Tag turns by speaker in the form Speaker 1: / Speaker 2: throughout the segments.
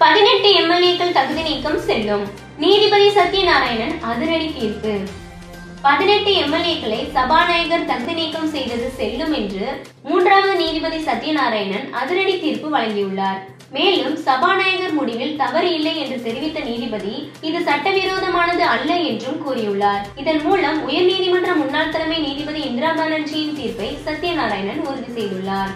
Speaker 1: பதினெட்டு எம்எல்ஏக்கள் தகுதி நீக்கம் செல்லும் நீதிபதி சத்யநாராயணன் அதிரடி தீர்ப்பு பதினெட்டு எம்எல்ஏக்களை சபாநாயகர் தகுதி நீக்கம் செய்தது செல்லும் என்று மூன்றாவது நீதிபதி சத்யநாராயணன் அதிரடி தீர்ப்பு வழங்கியுள்ளார் மேலும் சபாநாயகர் முடிவில் தவறு இல்லை என்று தெரிவித்த நீதிபதி இது சட்டவிரோதமானது அல்ல என்றும் கூறியுள்ளார் இதன் மூலம் உயர்நீதிமன்ற முன்னாள் தலைமை நீதிபதி இந்திரா பானர்ஜியின் தீர்ப்பை சத்யநாராயணன் உறுதி செய்துள்ளார்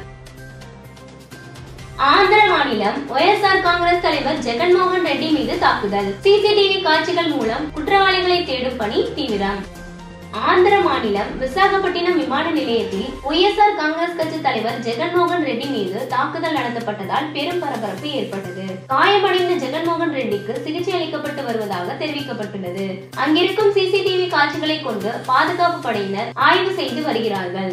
Speaker 1: ஆந்திர மாநிலம் ஒய்எஸ்ஆர் காங்கிரஸ் தலைவர் ஜெகன்மோகன் ரெட்டி மீது தாக்குதல் சிசிடிவி காட்சிகள் மூலம் குற்றவாளிகளை தேடும் பணி தீவிரம் ஆந்திர மாநிலம் விசாகப்பட்டினம் விமான நிலையத்தில் ஒய்எஸ்ஆர் காங்கிரஸ் கட்சி தலைவர் ஜெகன்மோகன் ரெட்டி மீது தாக்குதல் நடத்தப்பட்டதால் பெரும் பரபரப்பு ஏற்பட்டது காயமடைந்த ஜெகன்மோகன் ரெட்டிக்கு சிகிச்சை அளிக்கப்பட்டு வருவதாக தெரிவிக்கப்பட்டுள்ளது அங்கிருக்கும் சிசிடிவி காட்சிகளை கொண்டு பாதுகாப்பு படையினர் ஆய்வு செய்து வருகிறார்கள்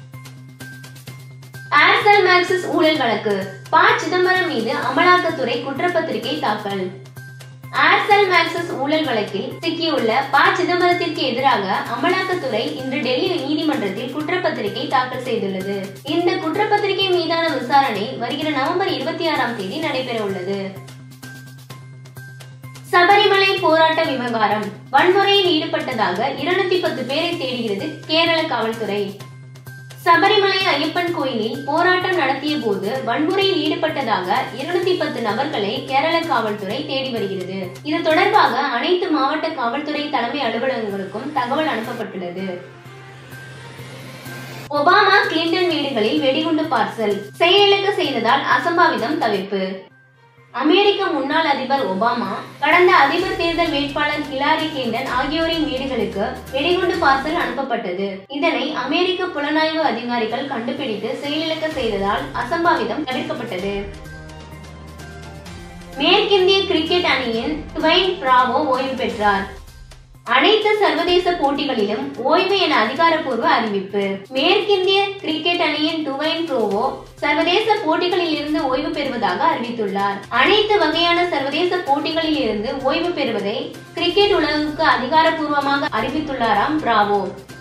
Speaker 1: ஏர்செல் மேக்சிஸ் ஊழல் வழக்கு ப சிதம்பரம் மீது அமலாக்கத்துறை குற்றப்பத்திரிகை தாக்கல் ஏர்செல் மேக்சிஸ் ஊழல் வழக்கில் சிக்கியுள்ள ப சிதம்பரத்திற்கு எதிராக அமலாக்கத்துறை இன்று டெல்லி நீதிமன்றத்தில் குற்றப்பத்திரிகை தாக்கல் செய்துள்ளது இந்த குற்றப்பத்திரிகை மீதான விசாரணை வருகிற நவம்பர் இருபத்தி ஆறாம் தேதி நடைபெற உள்ளது சபரிமலை போராட்ட விவகாரம் வன்முறையில் ஈடுபட்டதாக இருநூத்தி பத்து பேரை தேடுகிறது கேரள காவல்துறை சபரிமலை ஐயப்பன் கோயிலில் போராட்டம் நடத்திய போது வன்முறையில் ஈடுபட்டதாக இருநூத்தி பத்து நபர்களை கேரள காவல்துறை தேடி வருகிறது இது தொடர்பாக அனைத்து மாவட்ட காவல்துறை தலைமை அலுவலகங்களுக்கும் தகவல் அனுப்பப்பட்டுள்ளது ஒபாமா கிளின்டன் வீடுகளில் வெடிகுண்டு பார்சல் செயலிழக்க செய்ததால் அசம்பாவிதம் தவிர்ப்பு அமெரிக்க முன்னாள் அதிபர் ஒபாமா கடந்த அதிபர் தேர்தல் வேட்பாளர் ஹிலாரி கிளின்டன் ஆகியோரின் வீடுகளுக்கு வெடிகுண்டு பார்சல் அனுப்பப்பட்டது இதனை அமெரிக்க புலனாய்வு அதிகாரிகள் கண்டுபிடித்து செயலிழக்க செய்ததால் அசம்பாவிதம் தவிர்க்கப்பட்டது மேற்கிந்திய கிரிக்கெட் அணியின் டுவைன் பிராவோ ஓய்வு பெற்றார் அனைத்து சர்வதேச போட்டிகளிலும் ஓய்வு என அதிகாரப்பூர்வ அறிவிப்பு மேற்கிந்திய கிரிக்கெட் அணியின் டுவைன் ப்ரோவோ சர்வதேச போட்டிகளில் இருந்து ஓய்வு பெறுவதாக அறிவித்துள்ளார் அனைத்து வகையான சர்வதேச போட்டிகளில் இருந்து ஓய்வு பெறுவதை கிரிக்கெட் உலகுக்கு அதிகாரப்பூர்வமாக அறிவித்துள்ளாராம் பிராவோ